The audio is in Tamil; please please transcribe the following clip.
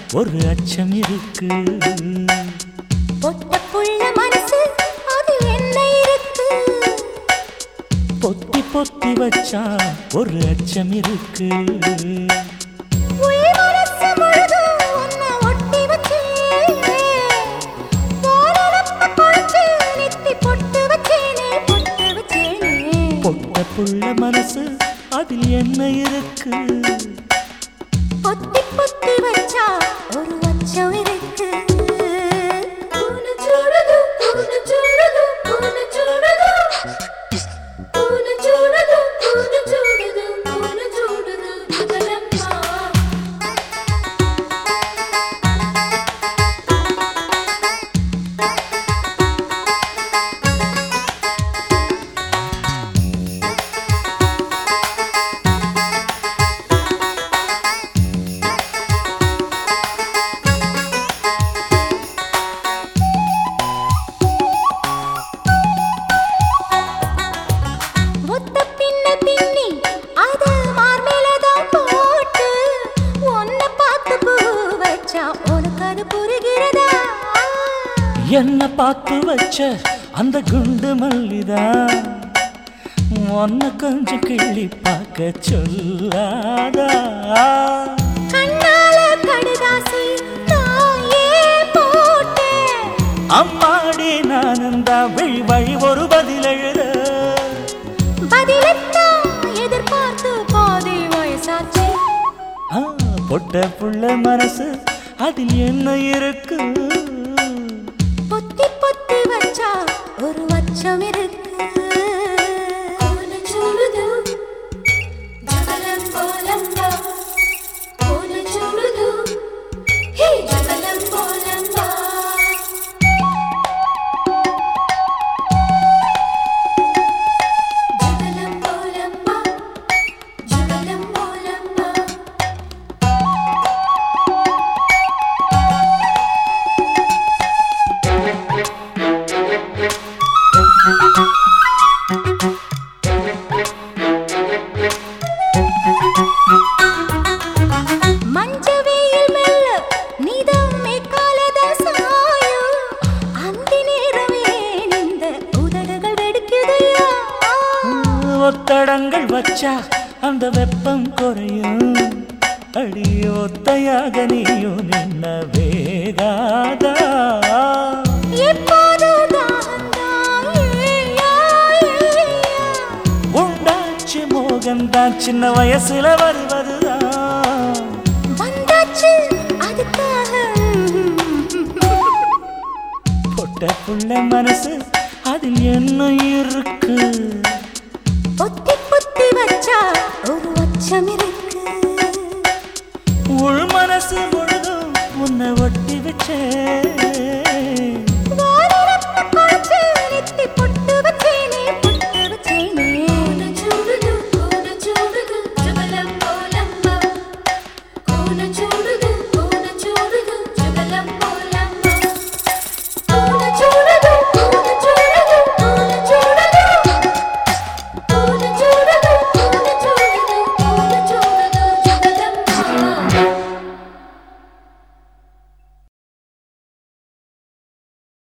ஒரு அச்சம் இருக்கு பொட்ட புள்ள மனசு அது என்ன இருக்கு பொத்தி பொத்தி வச்சா ஒரு அச்சம் இருக்கு உள் மனசு முழுதும் உன்னை ஒட்டி வச்சேன். போனதப்ப பொழிச்சு நெத்தி பொட்டு வச்சேனே, பொட்டு வச்சேனே. பொட்ட புள்ள மனசு அதில் என்ன இருக்கு பொத்தி பொத்தி வச்சா ஒரு அச்சம் இருக்கு பூன சூடுது, பூன சூடுது, பூன சூடுது. பூன சூடுது, பூன சூடுது, பூன சூடுது, புதலம்மா. ஒத்த பின்ன பின்னி அத மார்மேலதான் போட்டு உன்னை பார்த்து பூ வச்சா உனக்கு அது புரிகிறதா என்ன பார்த்து வச்ச அந்த குண்டு மல்லிதா உன்னை கொஞ்சம் கிள்ளி பார்க்க சொல்லாதா கண்ணால கடுதாசி நான் ஏன் போட்டேன் அம்மாடி நானும் தான் வழி வழி ஒரு பதில் எழுத பதிலத்தான் எதிர்பார்த்து பாதி வயசாச்சு ஆ, பொட்ட புள்ள மனசு அதில் என்ன இருக்கு பொத்தி பொத்தி வச்சா ஒரு வச்சம் இருக்கு மஞ்ச வெயில் மெல்ல நிதம் மேற்காலத சாயும் அந்த நேரமே இந்த உதடுகள் வெடிக்குதையா ஒத்தடங்கள் வச்சா அந்த வெப்பம் குறையும் அடி ஒத்தையாக நீயும் நின்ன வேகாதா எப்போது தாகந்தான் ஏயா, ஏயா. உண்டாச்சு மோகன்தான் சின்ன வயசுல வருவதுதான் வந்தாச்சு அதுக்காக பொட்ட புள்ள மனசு அதில் என்ன இருக்கு பொத்தி பொத்தி வச்சா ஒரு வச்சம் இருக்கு உள் மனசு முழுதும் உன்னை ஒட்டி வச்சேன்